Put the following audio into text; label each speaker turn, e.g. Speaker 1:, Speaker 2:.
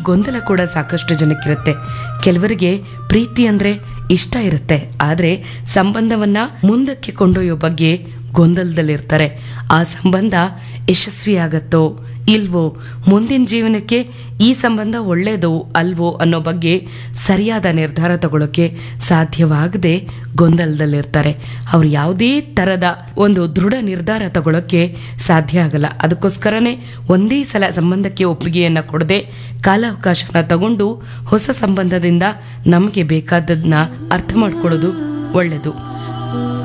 Speaker 1: ಗೊಂದಲ ಕೂಡ ಸಾಕಷ್ಟು ಜನಕ್ಕಿರುತ್ತೆ ಕೆಲವರಿಗೆ ಪ್ರೀತಿ ಅಂದ್ರೆ ಇಷ್ಟ ಇರುತ್ತೆ ಆದ್ರೆ ಸಂಬಂಧವನ್ನ ಮುಂದಕ್ಕೆ ಕೊಂಡೊಯ್ಯೋ ಬಗ್ಗೆ ಗೊಂದಲದಲ್ಲಿರ್ತಾರೆ ಆ ಸಂಬಂಧ ಯಶಸ್ವಿಯಾಗತ್ತೋ ಇಲ್ವೋ ಮುಂದಿನ ಜೀವನಕ್ಕೆ ಈ ಸಂಬಂಧ ಒಳ್ಳೇದೋ ಅಲ್ವೋ ಅನ್ನೋ ಬಗ್ಗೆ ಸರಿಯಾದ ನಿರ್ಧಾರ ತಗೊಳ್ಳೋಕೆ ಸಾಧ್ಯವಾಗದೆ ಗೊಂದಲದಲ್ಲಿರ್ತಾರೆ ಅವ್ರು ಯಾವುದೇ ತರದ ಒಂದು ದೃಢ ನಿರ್ಧಾರ ತಗೊಳ್ಳೋಕೆ ಸಾಧ್ಯ ಆಗಲ್ಲ ಅದಕ್ಕೋಸ್ಕರನೇ ಒಂದೇ ಸಲ ಸಂಬಂಧಕ್ಕೆ ಒಪ್ಪಿಗೆಯನ್ನ ಕೊಡದೆ ಕಾಲಾವಕಾಶನ ತಗೊಂಡು ಹೊಸ ಸಂಬಂಧದಿಂದ ನಮಗೆ ಬೇಕಾದದನ್ನ ಅರ್ಥ ಮಾಡ್ಕೊಳ್ಳೋದು ಒಳ್ಳೆಯದು